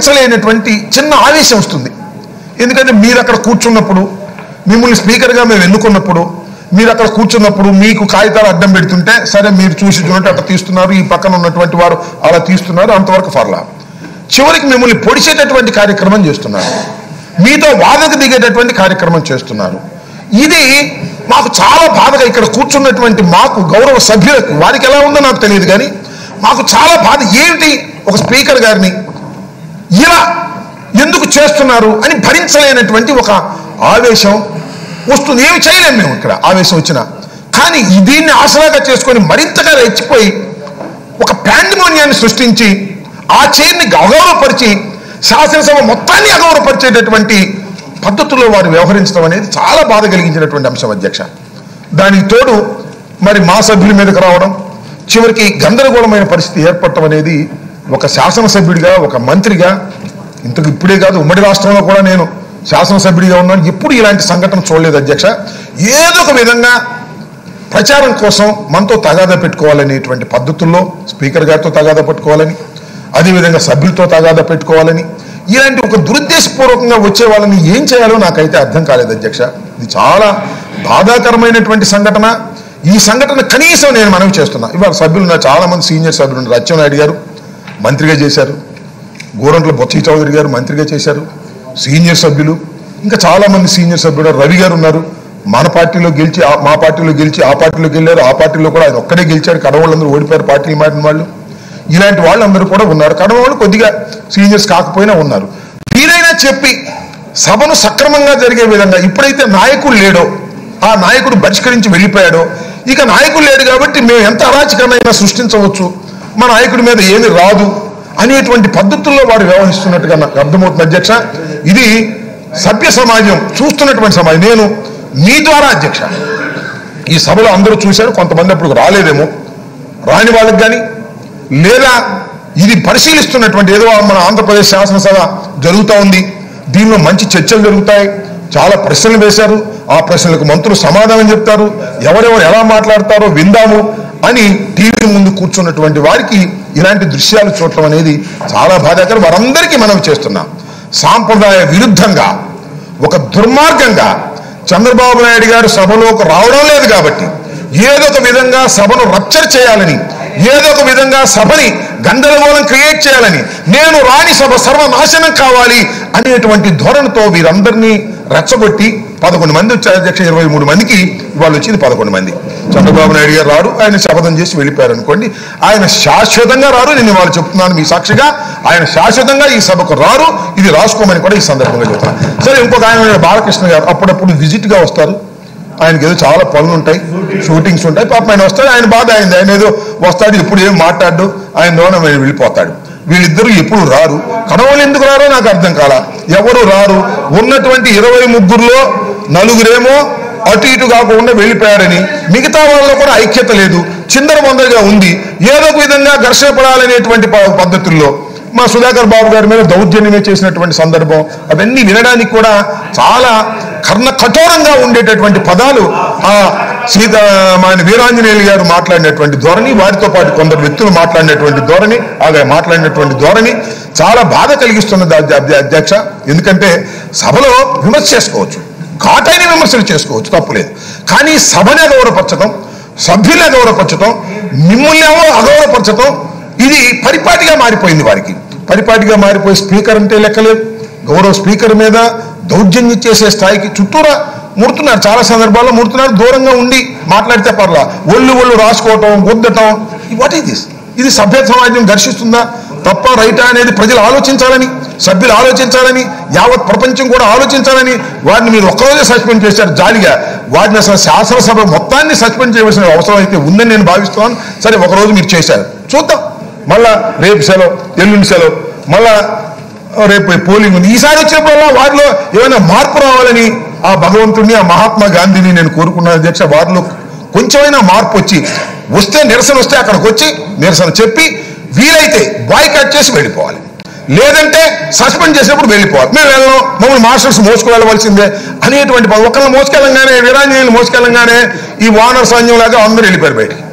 భరించలేనటువంటి చిన్న ఆవేశం వస్తుంది ఎందుకంటే మీరు అక్కడ కూర్చున్నప్పుడు మిమ్మల్ని స్పీకర్గా మేము ఎన్నుకున్నప్పుడు మీరు అక్కడ కూర్చున్నప్పుడు మీకు కాగితాలు అడ్డం పెడుతుంటే సరే మీరు చూసి చూడండి అట్లా తీస్తున్నారు ఈ పక్కన ఉన్నటువంటి వారు అలా తీస్తున్నారు అంతవరకు ఫర్లా చివరికి మిమ్మల్ని పొడిచేటటువంటి కార్యక్రమం చేస్తున్నారు మీతో వాదకు దిగేటటువంటి కార్యక్రమం చేస్తున్నారు ఇది మాకు చాలా బాధగా ఇక్కడ కూర్చున్నటువంటి మాకు గౌరవ సభ్యులకు వారికి ఎలా ఉందో నాకు తెలియదు కానీ మాకు చాలా బాధ ఏమిటి ఒక స్పీకర్ గారిని ఇలా ఎందుకు చేస్తున్నారు అని భరించలేనటువంటి ఒక ఆవేశం వస్తుంది ఏమి చేయలేము మేము ఇక్కడ ఆవేశం వచ్చినా కానీ ఈ దీన్ని ఆసరాగా చేసుకొని మరింతగా రెచ్చిపోయి ఒక పాండిమోనియాన్ని సృష్టించి ఆ చైర్ని అగౌరవపరిచి శాసనసభ మొత్తాన్ని అగౌరవపరిచేటటువంటి పద్ధతుల్లో వారు వ్యవహరించడం అనేది చాలా బాధ కలిగించినటువంటి అంశం అధ్యక్ష దానికి తోడు మరి మా సభ్యుల మీదకి రావడం చివరికి గందరగోళమైన పరిస్థితి ఏర్పడటం అనేది ఒక శాసనసభ్యుడిగా ఒక మంత్రిగా ఇంతకు ఇప్పుడే కాదు ఉమ్మడి రాష్ట్రంలో కూడా నేను శాసనసభ్యుడిగా ఉన్నాను ఎప్పుడు ఇలాంటి సంఘటన చూడలేదు అధ్యక్ష ఏదో ఒక విధంగా ప్రచారం కోసం మనతో తగాదా పెట్టుకోవాలనేటువంటి పద్ధతుల్లో స్పీకర్ గారితో తగాదా పెట్టుకోవాలని అదేవిధంగా సభ్యులతో తగాదా పెట్టుకోవాలని ఇలాంటి ఒక దురుద్దేశపూర్వకంగా వచ్చే వాళ్ళని ఏం చేయాలో నాకైతే అర్థం కాలేదు అధ్యక్ష ఇది చాలా బాధాకరమైనటువంటి సంఘటన ఈ సంఘటన కనీసం నేను మనవి చేస్తున్నా ఇవాళ సభ్యులు ఉన్నారు చాలా మంది సీనియర్ సభ్యులు ఉన్నారు అచ్చెన్నాయుడు గారు మంత్రిగా చేశారు గోరంట్ల బొత్స చౌదరి గారు మంత్రిగా చేశారు సీనియర్ సభ్యులు ఇంకా చాలా మంది సీనియర్ సభ్యులు రవి గారు ఉన్నారు మన పార్టీలో గెలిచి ఆ- మా పార్టీలో గెలిచి ఆ పార్టీలోకి వెళ్ళారు ఆ పార్టీలో కూడా ఆయన ఒక్కడే గెలిచారు కడవాళ్ళందరూ ఓడిపోయారు పార్టీలు మారిన వాళ్ళు ఇలాంటి వాళ్ళందరూ కూడా ఉన్నారు కడవ వాళ్ళు కొద్దిగా సీనియర్స్ కాకపోయినా ఉన్నారు వీరైనా చెప్పి సభను సక్రమంగా జరిగే విధంగా ఇప్పుడైతే నాయకుడు లేడో ఆ నాయకుడు బహిష్కరించి వెళ్ళిపోయాడో ఇక నాయకుడు లేడు కాబట్టి మేము ఎంత అరాచకమైనా సృష్టించవచ్చు మా నాయకుడి మీద ఏమి రాదు అనేటువంటి పద్ధతుల్లో వారు వ్యవహరిస్తున్నట్టుగా నాకు అర్థమవుతుంది అధ్యక్ష ఇది సభ్య సమాజం చూస్తున్నటువంటి సమాజం నేను మీ ద్వారా అధ్యక్ష ఈ సభలో అందరూ చూశారు కొంతమంది అప్పుడు రాలేదేమో రాని వాళ్ళకి కానీ లేదా ఇది పరిశీలిస్తున్నటువంటి ఏదో మన ఆంధ్రప్రదేశ్ శాసనసభ జరుగుతూ ఉంది దీనిలో మంచి చర్చలు జరుగుతాయి చాలా ప్రశ్నలు వేశారు ఆ ప్రశ్నలకు మంత్రులు సమాధానం చెప్తారు ఎవరెవరు ఎలా మాట్లాడతారో విందాము అని టీవీ ముందు కూర్చున్నటువంటి వారికి ఇలాంటి దృశ్యాలు చూడటం అనేది చాలా బాధాకరం వారందరికీ మనం చేస్తున్నాం సాంప్రదాయ విరుద్ధంగా ఒక దుర్మార్గంగా చంద్రబాబు నాయుడు గారు సభలోకి రావడం లేదు కాబట్టి ఏదో ఒక విధంగా సభను రప్చర్ చేయాలని ఏదో ఒక విధంగా సభని గందరగోళం క్రియేట్ చేయాలని నేను రాని సభ సర్వనాశనం కావాలి అనేటువంటి ధోరణితో వీరందరినీ రెచ్చగొట్టి పదకొండు మంది వచ్చారు అధ్యక్ష ఇరవై మూడు మందికి వాళ్ళు వచ్చింది పదకొండు మంది చంద్రబాబు నాయుడు గారు రారు ఆయన శపథం చేసి వెళ్ళిపోయారు అనుకోండి ఆయన శాశ్వతంగా రారు నేను వాళ్ళు చెప్తున్నాను మీ సాక్షిగా ఆయన శాశ్వతంగా ఈ సభకు రారు ఇది రాసుకోమని కూడా ఈ సందర్భంగా చెప్తున్నాను సరే ఇంకొక ఆయన ఉన్నాడు, బాలకృష్ణ గారు అప్పుడప్పుడు విజిట్ గా వస్తారు ఆయనకి ఏదో చాలా పనులు ఉంటాయి షూటింగ్స్ ఉంటాయి పాపం ఆయన వస్తాడు ఆయన బాధ అయింది ఆయన ఏదో వస్తాడు ఇప్పుడు ఏం మాట్లాడు ఆయన దూరం ఆయన వెళ్ళిపోతాడు వీళ్ళిద్దరూ ఎప్పుడు రారు కడవలు ఎందుకు రారో నాకు అర్థం కాల ఎవరు రారు ఉన్నటువంటి ఇరవై ముగ్గురులో నలుగురేమో అటు ఇటు కాకుండా వెళ్ళిపోయారని మిగతా వాళ్ళలో కూడా ఐక్యత లేదు చిందర వందరగా ఉంది ఏదో ఒక విధంగా ఘర్షణ పడాలనేటువంటి ప- పద్ధతుల్లో మా సుధాకర్ బాబు గారి మీద దౌర్జన్యమే చేసినటువంటి సందర్భం అవన్నీ వినడానికి కూడా చాలా కర్ణ కఠోరంగా ఉండేటటువంటి పదాలు ఆ సీత ఆయన వీరాంజనేయులు గారు మాట్లాడినటువంటి ధోరణి వారితో పాటు కొందరు వ్యక్తులు మాట్లాడినటువంటి ధోరణి అలాగే మాట్లాడినటువంటి ధోరణి చాలా బాధ కలిగిస్తున్నది అధ్య- అధ్య- అధ్యక్ష ఎందుకంటే సభలో విమర్శ చేసుకోవచ్చు ఘాటైన విమర్శలు చేసుకోవచ్చు తప్పులేదు కానీ సభని అగౌరవపరచడం సభ్యుల్ని అగౌరవపరచడం మిమ్మల్ని ఏమో అగౌరవపరచడం ఇది పరిపాటిగా మారిపోయింది వారికి పరిపాటిగా మారిపోయి స్పీకర్ అంటే లెక్కలేదు గౌరవ స్పీకర్ మీద దౌర్జన్యం చేసే స్థాయికి చుట్టూరా ముడుతున్నారు చాలా సందర్భాల్లో ముడుతున్నారు దూరంగా ఉండి మాట్లాడితే పర్లా ఒళ్ళు ఒళ్ళు రాసుకోవటం గుద్దటం వాట్ ఈస్ దిస్ ఇది సభ్య సమాజం ఘర్షిస్తుందా తప్ప రైటా అనేది ప్రజలు ఆలోచించాలని సభ్యులు ఆలోచించాలని యావత్ ప్రపంచం కూడా ఆలోచించాలని వారిని మీరు ఒక్కరోజే సస్పెండ్ చేశారు జాలిగా వారిని అసలు శాసనసభ మొత్తాన్ని సస్పెండ్ చేయవలసిన అవసరం అయితే ఉందని నేను భావిస్తున్నాను సరే ఒకరోజు మీరు చేశారు చూద్దాం మళ్ళా రేపు సెలవు ఎల్లుండి సెలవు మళ్ళా రేపు పోలింగ్ ఉంది ఈసారి వచ్చినప్పుడల్లా వారిలో ఏమైనా మార్పు రావాలని ఆ భగవంతుడిని ఆ మహాత్మా గాంధీని నేను కోరుకున్నాను అధ్యక్ష వారిలో కొంచెమైనా మార్పు వచ్చి వస్తే నిరసన వస్తే అక్కడికి వచ్చి నిరసన చెప్పి వీలైతే బాయ్కాట్ చేసి వెళ్ళిపోవాలి లేదంటే సస్పెండ్ చేసినప్పుడు వెళ్ళిపోవాలి మేము వెళ్ళాం మమ్మల్ని మాస్టర్స్ మోసుకు వెళ్ళవలసిందే అనేటువంటి ప- ఒకళ్ళని మోసుకెళ్ళంగానే వీరాంజనేయులు మోసుకెళ్ళంగానే ఈ వానర్ సైన్యం లాగా అందరూ వెళ్ళిపోయారు బయటికి